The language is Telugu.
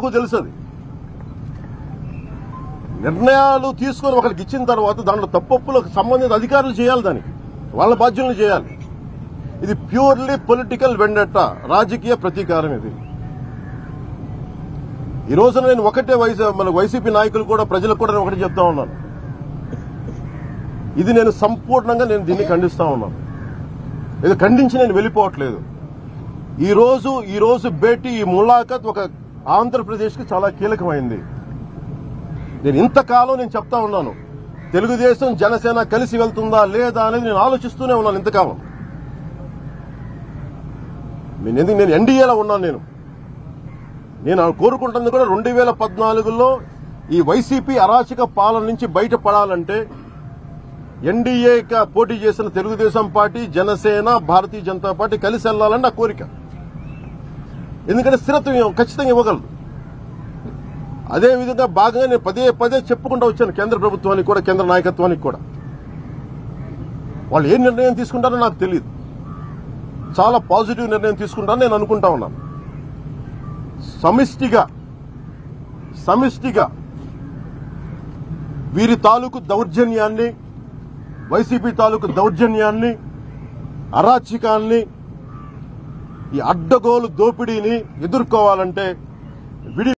నాకు తెలుసు అది నిర్ణయాలు తీసుకొని ఒకరికి ఇచ్చిన తర్వాత దాంట్లో తప్పొప్పులకు సంబంధిత అధికారులు చేయాలి దానికి వాళ్ళ బాధ్యతలు చేయాలి ఇది ప్యూర్లీ పొలిటికల్ వెండట రాజకీయ ప్రతీకారం ఇది ఈ రోజున నేను ఒకటే వైసీ మన వైసీపీ నాయకులు కూడా ప్రజలకు కూడా నేను ఒకటి చెప్తా ఉన్నాను ఇది నేను సంపూర్ణంగా నేను దీన్ని ఖండిస్తా ఉన్నాను ఇది ఖండించి నేను వెళ్ళిపోవట్లేదు ఈ రోజు ఈ రోజు భేటీ ఈ ములాఖత్ ఒక ఆంధ్రప్రదేశ్ కి చాలా కీలకమైంది నేను ఇంతకాలం నేను చెప్తా ఉన్నాను తెలుగుదేశం జనసేన కలిసి వెళ్తుందా లేదా అనేది నేను ఆలోచిస్తూనే ఉన్నాను ఇంతకాలం నేను ఎందుకు నేను ఎన్డీఏలో ఉన్నాను నేను నేను కోరుకుంటుంది కూడా రెండు వేల పద్నాలుగులో ఈ వైసీపీ అరాచక పాలన నుంచి బయటపడాలంటే ఎన్డీఏ పోటీ చేసిన తెలుగుదేశం పార్టీ జనసేన భారతీయ జనతా పార్టీ కలిసి వెళ్లాలని నా కోరిక ఎందుకంటే స్థిరత్వం ఖచ్చితంగా ఇవ్వగలదు అదే విధంగా భాగంగా నేను పదే పదే చెప్పుకుంటూ వచ్చాను కేంద్ర ప్రభుత్వానికి కూడా కేంద్ర నాయకత్వానికి కూడా వాళ్ళు ఏ నిర్ణయం తీసుకుంటారో నాకు తెలియదు చాలా పాజిటివ్ నిర్ణయం తీసుకుంటారని నేను అనుకుంటా ఉన్నాను సమిష్టిగా సమిష్టిగా వీరి తాలూకు దౌర్జన్యాన్ని వైసీపీ తాలూకు దౌర్జన్యాన్ని అరాచకాన్ని ఈ అడ్డగోలు దోపిడీని ఎదుర్కోవాలంటే విడి